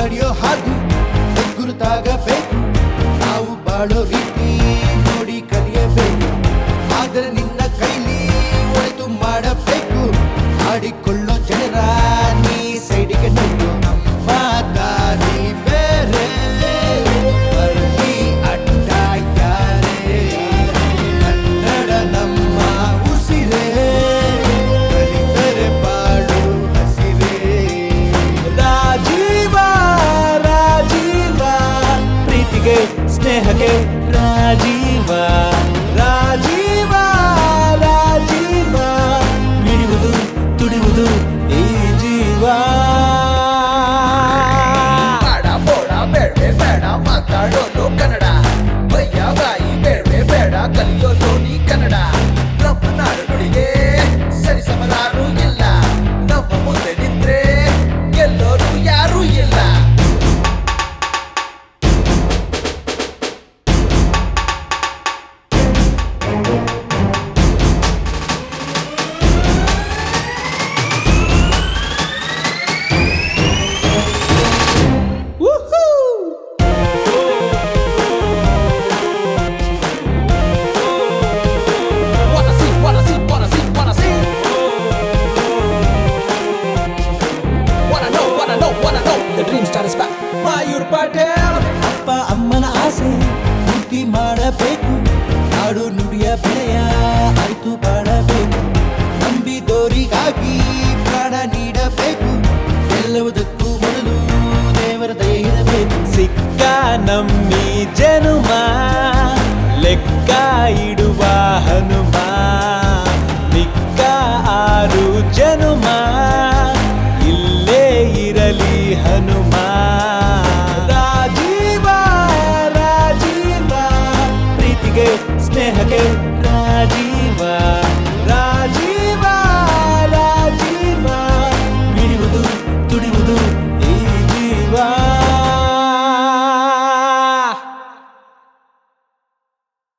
ನಡೆಯೋ ಹಾದು ಗುರುತಾಗಬೇಕು ನಾವು ಬಾಳೋ ರೀತಿ ನೋಡಿ ಕಲಿಯಬೇಕು ಆದರೆ ನಿನ್ನ ಕೈಲಿ ಒಳಿತು ಮಾಡಬೇಕು ಆಡಿಕೊಳ್ಳೋ ಜನರ ನೀ ಸೈಡಿಗೆ ನೋಡು ನಮ್ಮ ದಾರಿ ಬೇರೆ ಬರಲಿ ಅಡ್ಡ ಯಾರೇ ಕನ್ನಡ ನಮ್ಮ ಉಸಿರೇ ಕಲಿತರೆ ಬಾಳು ಹಸಿರೇ ರಾಜೀವ ರಾಜೀವ ಪ್ರೀತಿಗೆ ಸ್ನೇಹಕ್ಕೆ ರಾಜೀವ ರಾಜೀವ ರಾಜೀವ ಮಿಡಿಯುವುದು ತುಡಿಯುವುದು ಈ ಜೀವ ಮಾಡ ಬೋಡ ಬೇಡವೆ ಬೇಡ ಮಾತಾಡೋದು ಕನ್ನಡ ಭಯ್ಯ ಬಾಯಿ ಬೇಡವೆ ಬೇಡ ಕಲಿಯೋದು ನೀ ಕನ್ನಡ ನಮ್ಮ ನಾಡು ನುಡಿಗೆ ಸರಿ ಸಮರಾರು ಇಲ್ಲ ನಮ್ಮ ಮುಂದೆ ನಿಂತ್ರೆ ಗೆಲ್ಲೋರು ಯಾರೂ ಇಲ್ಲ Wanna see, wanna see, wanna see, wanna see. Wanna know, wanna know, wanna know. The dream star is back. Mayur Patel. ಅಪ್ಪ ಅಮ್ಮನ ಆಸೆ ಪೂರ್ತಿ ಮಾಡಬೇಕು ನಾಡು ನುಡಿಯ ಬೆಳೆಯ ಆಯ್ತು ಬಾಳಬೇಕು ನಂಬಿದೋರಿಗಾಗಿ ಪ್ರಾಣ ನೀಡಬೇಕು ಎಲ್ಲವುದಕ್ಕೂ ಮೊದಲು ದೇವರ ದಯೆ ಇರಬೇಕು ಸಿಕ್ಕ ನಮ್ಮಿ ಜನುಮ ಲೆಕ್ಕ ಇಡುವ ಹನುಮ